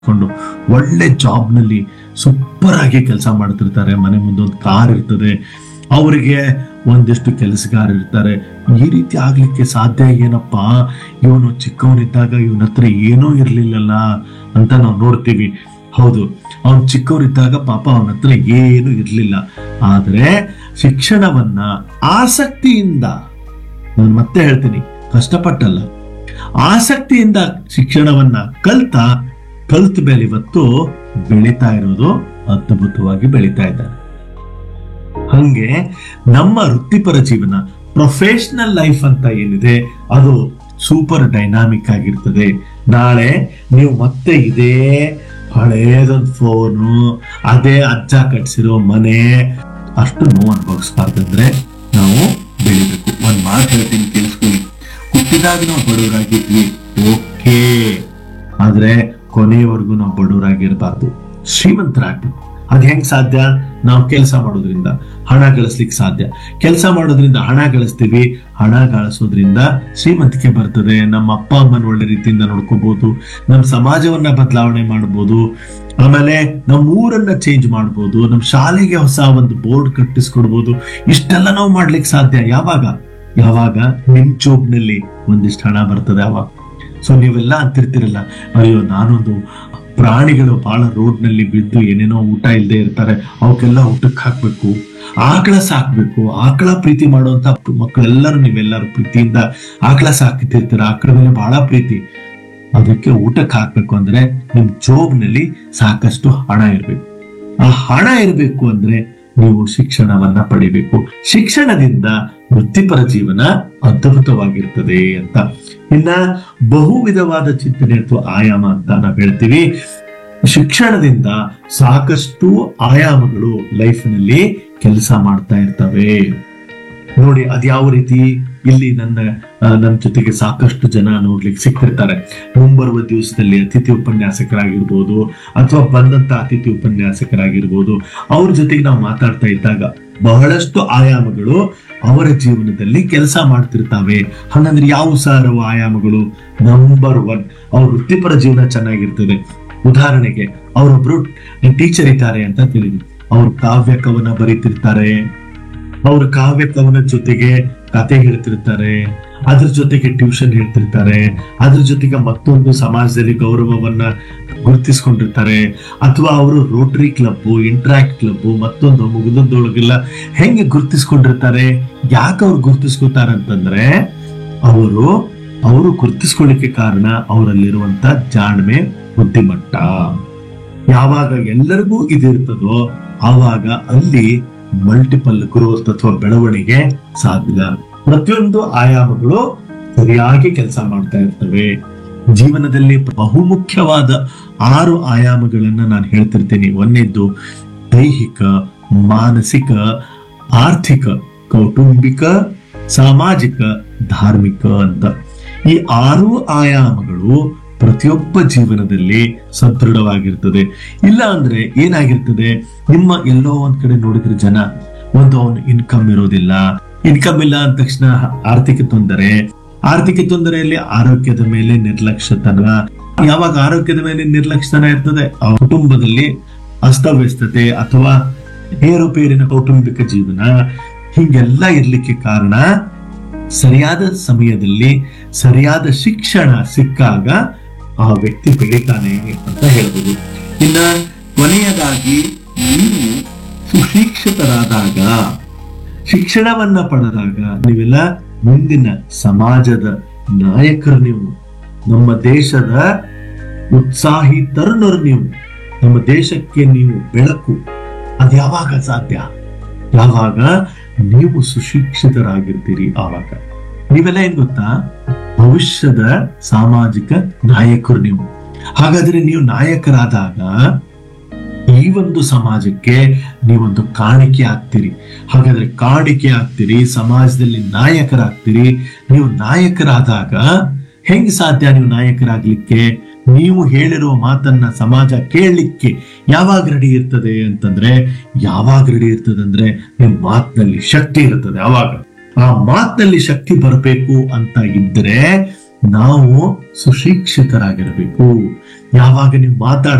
ಕೊಂಡು ಒಳ್ಳೆ ಜಾಬ್ ನಲ್ಲಿ ಸೂಪರ್ ಆಗಿ ಕೆಲಸ ಮಾಡ್ತಿರ್ತಾರೆ ಮನೆ ಮುಂದೆ ಒಂದು ಕಾರ್ ಇರ್ತದೆ ಅವರಿಗೆ ಒಂದಿಷ್ಟು ಕೆಲಸಗಾರ ಇರ್ತಾರೆ ಈ ರೀತಿ ಆಗ್ಲಿಕ್ಕೆ ಸಾಧ್ಯ ಏನಪ್ಪ ಇವನು ಚಿಕ್ಕವನಿದ್ದಾಗ ಇವನ ಹತ್ರ ಏನೂ ಇರ್ಲಿಲ್ಲಲ್ಲ ಅಂತ ನಾವು ನೋಡ್ತೀವಿ ಹೌದು ಅವನ್ ಚಿಕ್ಕವರಿದ್ದಾಗ ಪಾಪ ಅವನ ಹತ್ರ ಏನು ಇರ್ಲಿಲ್ಲ ಆದ್ರೆ ಶಿಕ್ಷಣವನ್ನ ಆಸಕ್ತಿಯಿಂದ ನಾನು ಮತ್ತೆ ಹೇಳ್ತೀನಿ ಕಷ್ಟಪಟ್ಟಲ್ಲ ಆಸಕ್ತಿಯಿಂದ ಶಿಕ್ಷಣವನ್ನ ಕಲ್ತ ಕಲ್ತ ಮೇಲೆ ಇವತ್ತು ಬೆಳೀತಾ ಇರೋದು ಅದ್ಭುತವಾಗಿ ಬೆಳೀತಾ ಇದ್ದಾರೆ ಹಂಗೆ ನಮ್ಮ ವೃತ್ತಿಪರ ಜೀವನ ಪ್ರೊಫೆಷನಲ್ ಲೈಫ್ ಅಂತ ಏನಿದೆ ಅದು ಸೂಪರ್ ಡೈನಾಮಿಕ್ ಆಗಿರ್ತದೆ ನಾಳೆ ನೀವು ಮತ್ತೆ ಇದೇ ಹಳೇದೊಂದು ಫೋನು ಅದೇ ಅಜ್ಜ ಕಟ್ಸಿರೋ ಮನೆ ಅಷ್ಟು ನೋವು ಅನುಭವಿಸ್ಬಾರ್ದಂದ್ರೆ ನಾವು ಬೆಳಿಬೇಕು ಒಂದ್ ಮಾತು ಹೇಳ್ತೀನಿ ಕೇಳಿಸ್ಕೊಳ್ಳಿ ಹುಟ್ಟಿದಾಗ ನಾವು ಬಡವರಾಗಿದ್ವಿ ಓಕೆ ಆದ್ರೆ ಕೊನೆಯವರೆಗೂ ನಾವು ಬಡವರಾಗಿರ್ಬಾರ್ದು ಶ್ರೀಮಂತರಾಗ್ಬೇಕು ಅದ್ ಹೆಂಗ್ ಸಾಧ್ಯ ನಾವು ಕೆಲಸ ಮಾಡೋದ್ರಿಂದ ಹಣ ಗಳಿಸ್ಲಿಕ್ಕೆ ಸಾಧ್ಯ ಕೆಲಸ ಮಾಡೋದ್ರಿಂದ ಹಣ ಗಳಿಸ್ತೀವಿ ಹಣ ಗಳಿಸೋದ್ರಿಂದ ಶ್ರೀಮಂತಿಕೆ ಬರ್ತದೆ ನಮ್ಮ ಅಪ್ಪ ಅಮ್ಮನ ಒಳ್ಳೆ ರೀತಿಯಿಂದ ನೋಡ್ಕೋಬಹುದು ನಮ್ಮ ಸಮಾಜವನ್ನ ಬದಲಾವಣೆ ಮಾಡ್ಬೋದು ಆಮೇಲೆ ನಮ್ಮ ಊರನ್ನ ಚೇಂಜ್ ಮಾಡ್ಬೋದು ನಮ್ಮ ಶಾಲೆಗೆ ಹೊಸ ಒಂದು ಬೋರ್ಡ್ ಕಟ್ಟಿಸ್ಕೊಡ್ಬೋದು ಇಷ್ಟೆಲ್ಲ ನಾವು ಮಾಡ್ಲಿಕ್ಕೆ ಸಾಧ್ಯ ಯಾವಾಗ ಯಾವಾಗ ನಿಮ್ ಜೋಬ್ನಲ್ಲಿ ಒಂದಿಷ್ಟು ಹಣ ಬರ್ತದೆ ಅವಾಗ ಸೊ ನೀವೆಲ್ಲ ಅಂತಿರ್ತಿರಲ್ಲ ಅಯ್ಯೋ ನಾನೊಂದು ಪ್ರಾಣಿಗಳು ಬಹಳ ರೋಡ್ ನಲ್ಲಿ ಬಿದ್ದು ಏನೇನೋ ಊಟ ಇಲ್ಲದೆ ಇರ್ತಾರೆ ಅವಕ್ಕೆಲ್ಲ ಊಟಕ್ಕೆ ಹಾಕ್ಬೇಕು ಆಕಳ ಸಾಕ್ಬೇಕು ಆಕಳ ಪ್ರೀತಿ ಮಾಡುವಂತ ಮಕ್ಕಳೆಲ್ಲರೂ ನೀವೆಲ್ಲರೂ ಪ್ರೀತಿಯಿಂದ ಆಕಳ ಸಾಕ್ತಿರ್ತೀರ ಆಕಳ ಮೇಲೆ ಬಹಳ ಪ್ರೀತಿ ಅದಕ್ಕೆ ಊಟಕ್ಕೆ ಹಾಕ್ಬೇಕು ಅಂದ್ರೆ ನಿಮ್ ಜೋಬ್ನಲ್ಲಿ ಸಾಕಷ್ಟು ಹಣ ಇರ್ಬೇಕು ಆ ಹಣ ಇರಬೇಕು ಅಂದ್ರೆ ನೀವು ಶಿಕ್ಷಣವನ್ನ ಪಡಿಬೇಕು ಶಿಕ್ಷಣದಿಂದ ವೃತ್ತಿಪರ ಜೀವನ ಅದ್ಭುತವಾಗಿರ್ತದೆ ಅಂತ ಇನ್ನ ಬಹು ವಿಧವಾದ ಚಿಂತನೆ ಅಥವಾ ಆಯಾಮ ಅಂತ ನಾವು ಹೇಳ್ತೀವಿ ಶಿಕ್ಷಣದಿಂದ ಸಾಕಷ್ಟು ಆಯಾಮಗಳು ಲೈಫ್ನಲ್ಲಿ ಕೆಲಸ ಮಾಡ್ತಾ ಇರ್ತವೆ ನೋಡಿ ಅದ್ಯಾವ ರೀತಿ ಇಲ್ಲಿ ನನ್ನ ಆ, ನನ್ನ ಜೊತೆಗೆ ಸಾಕಷ್ಟು ಜನ ನೋಡ್ಲಿಕ್ಕೆ ಸಿಗ್ತಿರ್ತಾರೆ ಮುಂಬರುವ ದಿವಸದಲ್ಲಿ ಅತಿಥಿ ಉಪನ್ಯಾಸಕರಾಗಿರ್ಬೋದು ಅಥವಾ ಬಂದಂತ ಅತಿಥಿ ಉಪನ್ಯಾಸಕರಾಗಿರ್ಬೋದು ಅವ್ರ ಜೊತೆಗೆ ನಾವು ಮಾತಾಡ್ತಾ ಇದ್ದಾಗ ಬಹಳಷ್ಟು ಆಯಾಮಗಳು ಅವರ ಜೀವನದಲ್ಲಿ ಕೆಲಸ ಮಾಡ್ತಿರ್ತಾವೆ ಹಂಗಂದ್ರೆ ಯಾವ ಸರ್ ಅವು ಆಯಾಮಗಳು ನಂಬರ್ ಒನ್ ಅವ್ರ ವೃತ್ತಿಪರ ಜೀವನ ಚೆನ್ನಾಗಿರ್ತದೆ ಉದಾಹರಣೆಗೆ ಅವರೊಬ್ರು ಟೀಚರ್ ಇದ್ದಾರೆ ಅಂತ ತಿಳಿದ್ವಿ ಅವ್ರು ಕಾವ್ಯ ಕವನ ಬರೀತಿರ್ತಾರೆ ಅವ್ರ ಕಾವ್ಯ ಕವನದ ಜೊತೆಗೆ ಕತೆ ಹೇಳ್ತಿರ್ತಾರೆ ಅದ್ರ ಜೊತೆಗೆ ಟ್ಯೂಷನ್ ಹೇಳ್ತಿರ್ತಾರೆ ಅದ್ರ ಜೊತೆಗೆ ಮತ್ತೊಂದು ಸಮಾಜದಲ್ಲಿ ಗೌರವವನ್ನ ಗುರುತಿಸ್ಕೊಂಡಿರ್ತಾರೆ ಅಥವಾ ಅವರು ರೋಟರಿ ಕ್ಲಬ್ ಇಂಟ್ರಾಕ್ಟ್ ಕ್ಲಬ್ ಮತ್ತೊಂದು ಮುಗಿದೊಂದೊಳಗೆಲ್ಲ ಹೆಂಗೆ ಗುರುತಿಸ್ಕೊಂಡಿರ್ತಾರೆ ಯಾಕೆ ಅವ್ರು ಗುರುತಿಸ್ಕೊತಾರಂತಂದ್ರೆ ಅವರು ಅವರು ಗುರುತಿಸ್ಕೊಳ್ಳಿಕ್ಕೆ ಕಾರಣ ಅವರಲ್ಲಿರುವಂತ ಜಾಣ್ಮೆ ಬುದ್ಧಿಮಟ್ಟ ಯಾವಾಗ ಎಲ್ಲರಿಗೂ ಇದಿರ್ತದೋ ಆವಾಗ ಅಲ್ಲಿ ಮಲ್ಟಿಪಲ್ ಗ್ರೋತ್ ಅಥವಾ ಬೆಳವಣಿಗೆ ಸಾಧ್ಯ ಪ್ರತಿಯೊಂದು ಆಯಾಮಗಳು ಸರಿಯಾಗಿ ಕೆಲಸ ಮಾಡ್ತಾ ಇರ್ತವೆ ಜೀವನದಲ್ಲಿ ಬಹುಮುಖ್ಯವಾದ ಆರು ಆಯಾಮಗಳನ್ನ ನಾನು ಹೇಳ್ತಿರ್ತೀನಿ ಒಂದನೇದ್ದು ದೈಹಿಕ ಮಾನಸಿಕ ಆರ್ಥಿಕ ಕೌಟುಂಬಿಕ ಸಾಮಾಜಿಕ ಧಾರ್ಮಿಕ ಅಂತ ಈ ಆರು ಆಯಾಮಗಳು ಪ್ರತಿಯೊಬ್ಬ ಜೀವನದಲ್ಲಿ ಸದೃಢವಾಗಿರ್ತದೆ ಇಲ್ಲ ಅಂದ್ರೆ ಏನಾಗಿರ್ತದೆ ನಿಮ್ಮ ಎಲ್ಲೋ ಒಂದ್ ಕಡೆ ನೋಡಿದ್ರೆ ಜನ ಒಂದು ಅವನು ಇನ್ಕಮ್ ಇರೋದಿಲ್ಲ ಇನ್ಕಮ್ ಇಲ್ಲ ಅಂದ ತಕ್ಷಣ ಆರ್ಥಿಕ ತೊಂದರೆ ಆರ್ಥಿಕ ತೊಂದರೆಯಲ್ಲಿ ಆರೋಗ್ಯದ ಮೇಲೆ ನಿರ್ಲಕ್ಷ್ಯತನ ಯಾವಾಗ ಆರೋಗ್ಯದ ಮೇಲೆ ನಿರ್ಲಕ್ಷ್ಯತನ ಇರ್ತದೆ ಆ ಕುಟುಂಬದಲ್ಲಿ ಅಸ್ತವ್ಯಸ್ತತೆ ಅಥವಾ ಏರುಪೇರಿನ ಕೌಟುಂಬಿಕ ಜೀವನ ಹೀಗೆಲ್ಲ ಇರ್ಲಿಕ್ಕೆ ಕಾರಣ ಸರಿಯಾದ ಸಮಯದಲ್ಲಿ ಸರಿಯಾದ ಶಿಕ್ಷಣ ಸಿಕ್ಕಾಗ ಆ ವ್ಯಕ್ತಿ ಬೆಳಿತಾನೆ ಅಂತ ಹೇಳ್ಬೋದು ಇನ್ನ ಕೊನೆಯದಾಗಿ ನೀವು ಸುಶಿಕ್ಷಿತರಾದಾಗ ಶಿಕ್ಷಣವನ್ನ ಪಡೆದಾಗ ನೀವೆಲ್ಲ ಮುಂದಿನ ಸಮಾಜದ ನಾಯಕರು ನೀವು ನಮ್ಮ ದೇಶದ ಉತ್ಸಾಹಿ ತರುಣರು ನೀವು ನಮ್ಮ ದೇಶಕ್ಕೆ ನೀವು ಬೆಳಕು ಅದು ಯಾವಾಗ ಸಾಧ್ಯ ಯಾವಾಗ ನೀವು ಸುಶಿಕ್ಷಿತರಾಗಿರ್ತೀರಿ ಆವಾಗ ನೀವೆಲ್ಲ ಏನ್ ಗೊತ್ತಾ ಭವಿಷ್ಯದ ಸಾಮಾಜಿಕ ನಾಯಕರು ನೀವು ಹಾಗಾದ್ರೆ ನೀವು ನಾಯಕರಾದಾಗ ಈ ಒಂದು ಸಮಾಜಕ್ಕೆ ನೀವೊಂದು ಕಾಣಿಕೆ ಆಗ್ತೀರಿ ಹಾಗಾದ್ರೆ ಕಾಣಿಕೆ ಆಗ್ತೀರಿ ಸಮಾಜದಲ್ಲಿ ನಾಯಕರಾಗ್ತೀರಿ ನೀವು ನಾಯಕರಾದಾಗ ಹೆಂಗ್ ಸಾಧ್ಯ ನೀವು ನಾಯಕರಾಗ್ಲಿಕ್ಕೆ ನೀವು ಹೇಳಿರುವ ಮಾತನ್ನ ಸಮಾಜ ಕೇಳಲಿಕ್ಕೆ ಯಾವಾಗ ರೆಡಿ ಇರ್ತದೆ ಅಂತಂದ್ರೆ ಯಾವಾಗ ರೆಡಿ ಇರ್ತದೆ ಅಂದ್ರೆ ನಿಮ್ ಮಾತಿನಲ್ಲಿ ಶಕ್ತಿ ಇರ್ತದೆ ಅವಾಗ ಆ ಮಾತಿನಲ್ಲಿ ಶಕ್ತಿ ಬರಬೇಕು ಅಂತ ಇದ್ರೆ ನಾವು ಸುಶಿಕ್ಷಿತರಾಗಿರಬೇಕು ಯಾವಾಗ ನೀವು ಮಾತಾಡ್ತೀರ